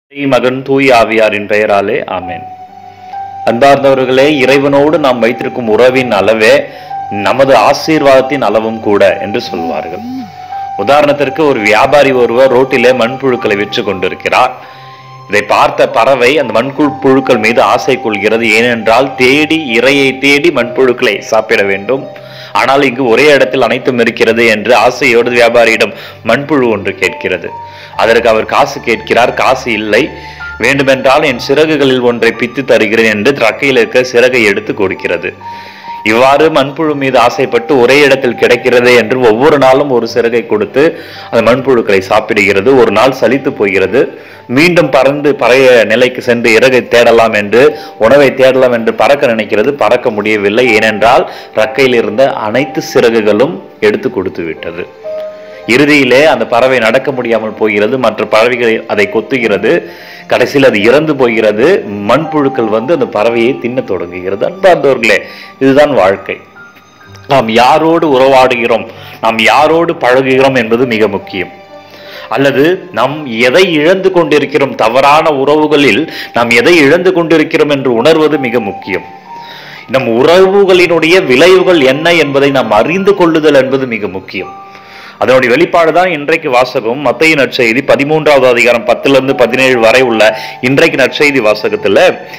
தந்தை, மகன் தூய் ஆவியாரின் பெயராலே ஆமென் அன்பார்ந்தவர்களே இறைவனோடு நாம் வைத்திருக்கும் உறவின் அளவே நமது ஆசீர்வாதத்தின் அளவும் கூட என்று சொல்வார்கள் உதாரணத்திற்கு ஒரு வியாபாரி ஒருவர் ரோட்டிலே மண்புழுக்களை விற்று கொண்டிருக்கிறார் இதை பார்த்த பறவை அந்த மண்புழு புழுக்கள் மீது ஆசை கொள்கிறது ஏனென்றால் தேடி இரையை தேடி மண்புழுக்களை சாப்பிட வேண்டும் ஆனால் இங்கு ஒரே இடத்தில் அனைத்தும் இருக்கிறது என்று ஆசையோடு வியாபாரியிடம் மண்புழு ஒன்று கேட்கிறது அதற்கு அவர் காசு கேட்கிறார் காசு இல்லை வேண்டுமென்றால் என் சிறகுகளில் ஒன்றை பித்து தருகிறேன் என்று ட்ரக்கையில் இருக்க சிறகை எடுத்து கொடுக்கிறது இவ்வாறு மண்புழு மீது ஆசைப்பட்டு ஒரே இடத்தில் கிடைக்கிறதே என்று ஒவ்வொரு நாளும் ஒரு சிறகை கொடுத்து அந்த மண்புழுக்களை சாப்பிடுகிறது ஒரு நாள் சலித்து போகிறது மீண்டும் பறந்து பறைய நிலைக்கு சென்று இறகை தேடலாம் என்று உணவை தேடலாம் என்று பறக்க நினைக்கிறது பறக்க முடியவில்லை ஏனென்றால் ரக்கையில் இருந்த அனைத்து சிறகுகளும் எடுத்து கொடுத்து விட்டது இறுதியிலே அந்த பறவை நடக்க முடியாமல் போகிறது மற்ற பறவைகள் அதை கொத்துகிறது கடைசியில் அது இறந்து போகிறது மண்புழுக்கள் வந்து அந்த பறவையை தின்ன தொடங்குகிறது அன்பார்ந்தவர்களே இதுதான் வாழ்க்கை நாம் யாரோடு உறவாடுகிறோம் நாம் யாரோடு பழகுகிறோம் என்பது மிக முக்கியம் அல்லது நாம் எதை இழந்து கொண்டிருக்கிறோம் தவறான உறவுகளில் நாம் எதை இழந்து கொண்டிருக்கிறோம் என்று உணர்வது மிக முக்கியம் நம் உறவுகளினுடைய விளைவுகள் என்ன என்பதை நாம் அறிந்து கொள்ளுதல் என்பது மிக முக்கியம் அதனுடைய வெளிப்பாடு தான் இன்றைக்கு வாசகம் மத்திய நற்செய்தி பதிமூன்றாவது அதிகாரம் பத்துல இருந்து பதினேழு வரை உள்ள இன்றைக்கு நற்செய்தி வாசகத்துல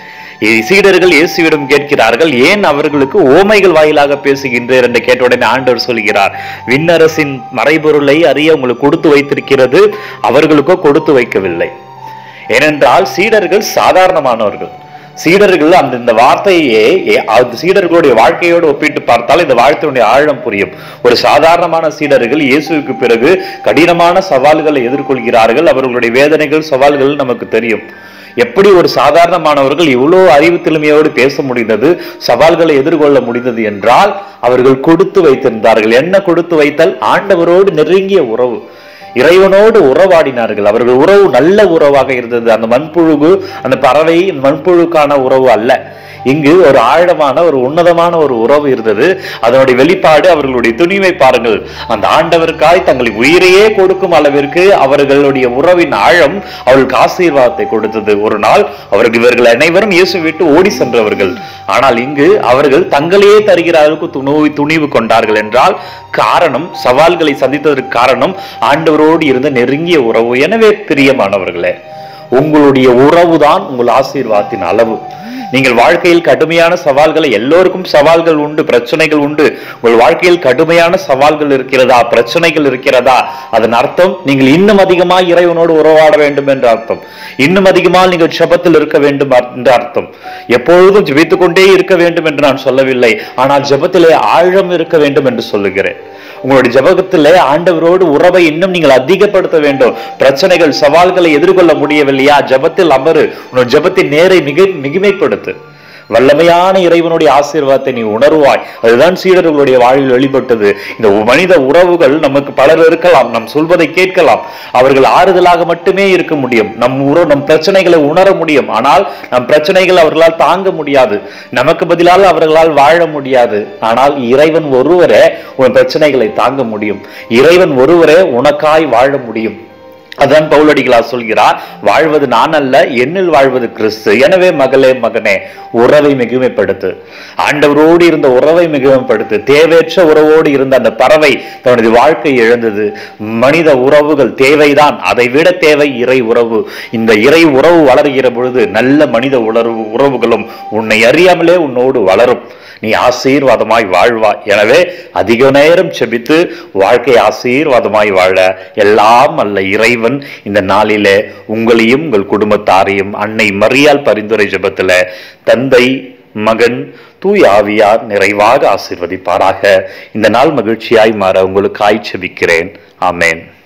சீடர்கள் இயேசுவிடம் கேட்கிறார்கள் ஏன் அவர்களுக்கு ஓமைகள் வாயிலாக பேசுகின்றேன் என்று கேட்ட உடனே ஆண்டவர் சொல்கிறார் விண்ணரசின் மறைபொருளை அறிய உங்களுக்கு கொடுத்து வைத்திருக்கிறது அவர்களுக்கோ கொடுத்து வைக்கவில்லை ஏனென்றால் சீடர்கள் சாதாரணமானவர்கள் சீடர்கள் அந்த இந்த வார்த்தையே ஏ- அது சீடர்களுடைய வாழ்க்கையோடு ஒப்பிட்டு பார்த்தால் இந்த வாழ்க்கையுடைய ஆழம் புரியும் ஒரு சாதாரணமான சீடர்கள் இயேசுவுக்கு பிறகு கடினமான சவால்களை எதிர்கொள்கிறார்கள் அவர்களுடைய வேதனைகள் சவால்கள் நமக்கு தெரியும் எப்படி ஒரு சாதாரணமானவர்கள் இவ்வளோ அறிவு திறமையோடு பேச முடிந்தது சவால்களை எதிர்கொள்ள முடிந்தது என்றால் அவர்கள் கொடுத்து வைத்திருந்தார்கள் என்ன கொடுத்து வைத்தல் ஆண்டவரோடு நெருங்கிய உறவு இறைவனோடு உறவாடினார்கள் அவர்கள் உறவு நல்ல உறவாக இருந்தது அந்த மண்புழு அந்த பறவை மண்புழுக்கான உறவு அல்ல இங்கு ஒரு ஆழமான ஒரு உன்னதமான ஒரு உறவு இருந்தது அதனுடைய வெளிப்பாடு அவர்களுடைய துணிவை பாருங்கள் அந்த ஆண்டவருக்காய் தங்கள் உயிரையே கொடுக்கும் அளவிற்கு அவர்களுடைய உறவின் ஆழம் அவர்களுக்கு ஆசீர்வாதத்தை கொடுத்தது ஒரு நாள் அவர்கள் இவர்கள் அனைவரும் இயேசு விட்டு ஓடி சென்றவர்கள் ஆனால் இங்கு அவர்கள் தங்களையே தருகிற அளவுக்கு துணிவு துணிவு கொண்டார்கள் என்றால் காரணம் சவால்களை சந்தித்ததற்கு காரணம் ஆண்டவரோடு இருந்த நெருங்கிய உறவு எனவே பிரியமானவர்களே உங்களுடைய உறவுதான் உங்கள் ஆசீர்வாதத்தின் அளவு நீங்கள் வாழ்க்கையில் கடுமையான சவால்களை எல்லோருக்கும் சவால்கள் உண்டு பிரச்சனைகள் உண்டு உங்கள் வாழ்க்கையில் கடுமையான சவால்கள் இருக்கிறதா பிரச்சனைகள் இருக்கிறதா அதன் அர்த்தம் நீங்கள் இன்னும் அதிகமாக இறைவனோடு உறவாட வேண்டும் என்ற அர்த்தம் இன்னும் அதிகமாக நீங்கள் ஜெபத்தில் இருக்க வேண்டும் என்ற அர்த்தம் எப்பொழுதும் ஜெபித்துக் கொண்டே இருக்க வேண்டும் என்று நான் சொல்லவில்லை ஆனால் ஜெபத்திலே ஆழம் இருக்க வேண்டும் என்று சொல்லுகிறேன் உங்களுடைய ஜபகத்திலே ஆண்டவரோடு உறவை இன்னும் நீங்கள் அதிகப்படுத்த வேண்டும் பிரச்சனைகள் சவால்களை எதிர்கொள்ள முடியவில்லையா ஜபத்தில் அமரு உன்னோட ஜபத்தின் நேரை மிக மிகுமைப்படுத்து வல்லமையான இறைவனுடைய ஆசீர்வாதத்தை நீ உணர்வாய் அதுதான் சீடர்களுடைய வாழ்வில் வெளிப்பட்டது இந்த மனித உறவுகள் நமக்கு பலர் இருக்கலாம் நம் சொல்வதை கேட்கலாம் அவர்கள் ஆறுதலாக மட்டுமே இருக்க முடியும் நம் உறவு நம் பிரச்சனைகளை உணர முடியும் ஆனால் நம் பிரச்சனைகள் அவர்களால் தாங்க முடியாது நமக்கு பதிலாக அவர்களால் வாழ முடியாது ஆனால் இறைவன் ஒருவரே உன் பிரச்சனைகளை தாங்க முடியும் இறைவன் ஒருவரே உனக்காய் வாழ முடியும் அதான் பவுலடிகளார் சொல்கிறார் வாழ்வது நான் அல்ல என்னில் வாழ்வது கிறிஸ்து எனவே மகளே மகனே உறவை மிகுமைப்படுத்து ஆண்டவரோடு இருந்த உறவை மிகுமைப்படுத்து தேவையற்ற உறவோடு இருந்த அந்த பறவை தனது வாழ்க்கை இழந்தது மனித உறவுகள் தேவைதான் அதை விட தேவை இறை உறவு இந்த இறை உறவு வளர்கிற பொழுது நல்ல மனித உணர்வு உறவுகளும் உன்னை அறியாமலே உன்னோடு வளரும் நீ ஆசீர்வாதமாய் வாழ்வாய் எனவே அதிக நேரம் செபித்து வாழ்க்கை ஆசீர்வாதமாய் வாழ எல்லாம் அல்ல இறைவன் இந்த நாளிலே உங்களையும் உங்கள் குடும்பத்தாரையும் அன்னை மரியால் பரிந்துரை ஜெபத்துல தந்தை மகன் தூய் ஆவியார் நிறைவாக ஆசீர்வதிப்பாராக இந்த நாள் மகிழ்ச்சியாய் மாற உங்களுக்காய் செபிக்கிறேன் ஆமென்